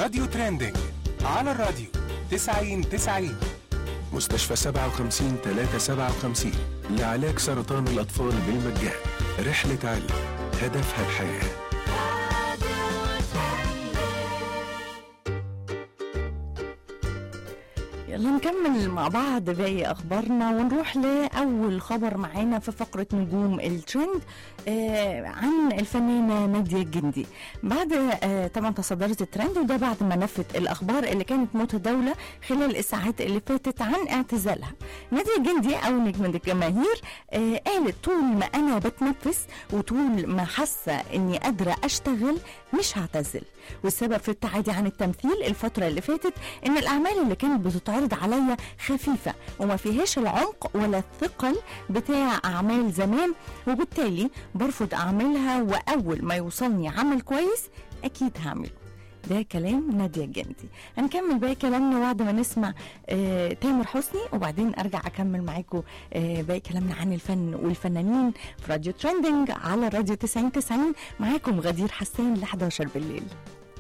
راديو ترندنج على الراديو 90 90 مستشفى 57 357 لعلاج سرطان الأطفال بالمجان رحلة علم هدفها الحياه يلا نكمل مع بعض باقي اخبارنا ونروح لاول خبر معانا في فقره نجوم الترند آه عن الفنانه ناديه الجندي بعد آه طبعا تصدرت الترند وده بعد ما نفت الاخبار اللي كانت متداوله خلال الساعات اللي فاتت عن اعتزالها ناديه الجندي او نجمه الجماهير آه قالت طول ما انا بتنفس وطول ما حاسه اني قادره اشتغل مش هعتزل والسبب في التعادي عن التمثيل الفتره اللي فاتت ان الاعمال اللي كانت بتتعرض عليا خفيفه وما فيهاش العمق ولا الثقل بتاع اعمال زمان وبالتالي برفض اعملها واول ما يوصلني عمل كويس اكيد هعمله ده كلام نادية الجندي هنكمل باقي كلامنا بعد ما نسمع آه تامر حسني وبعدين ارجع اكمل معاكم آه باقي كلامنا عن الفن والفنانين في راديو ترندنج على راديو 90 90 معاكم غدير حسان ل 11 بالليل